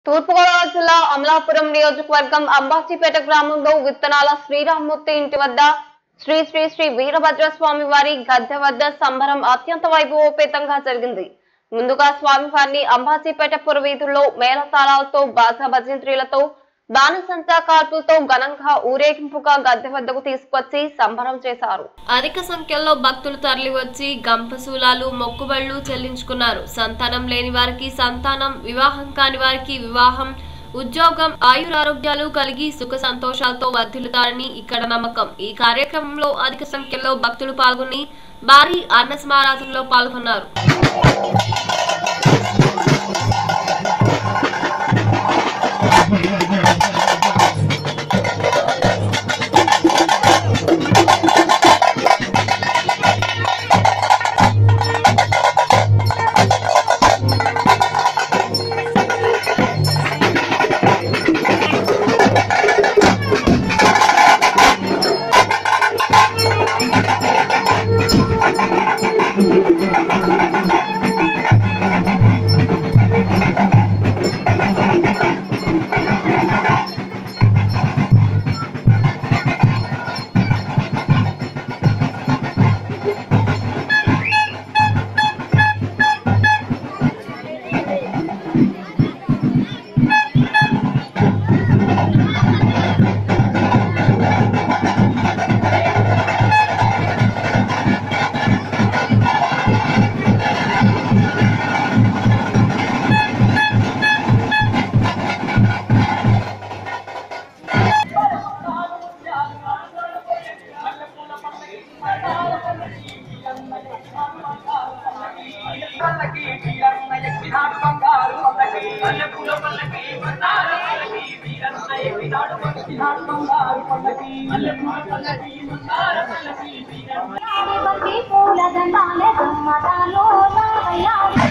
తూర్పుగోదావరి జిల్లా అమలాపురం నియోజకవర్గం అంబాజీపేట గ్రామంలో విత్తనాల శ్రీరామ్మూర్తి ఇంటి వద్ద శ్రీ శ్రీ శ్రీ వీరభద్ర స్వామి వారి గద్దె వద్ద సంబరం అత్యంత వైభవోపేతంగా జరిగింది ముందుగా స్వామివారిని అంబాజీపేట పురవీధుల్లో మేళతాళాలతో బాజా భజంత్రీలతో బాణసంచా కార్పులతో ఘనంగా ఊరేగింపుగా గద్దె వద్దకు తీసుకొచ్చి సంబరం చేశారు అధిక సంఖ్యలో భక్తులు తరలివచ్చి గంపశూలాలు మొక్కుబళ్ళు చెల్లించుకున్నారు సంతానం లేని వారికి సంతానం వివాహం కాని వారికి వివాహం ఉద్యోగం ఆయురారోగ్యాలు కలిగి సుఖ సంతోషాలతో వర్ధిల్లుతారని ఇక్కడ నమ్మకం ఈ కార్యక్రమంలో అధిక సంఖ్యలో భక్తులు పాల్గొని భారీ అన్న సమారాధనలో పాల్గొన్నారు పల్లకి వీరన్న ఎక్కినాడు బంగారు పల్లకి మల్లెపూల పల్లకి బంగారు పల్లకి వీరన్న ఎక్కినాడు ఎక్కినాడు బంగారు పల్లకి మల్లెపూల పల్లకి బంగారు పల్లకి వీరన్న బట్టి పూల దండాలే దమ్మటాలు నావయ్యాలి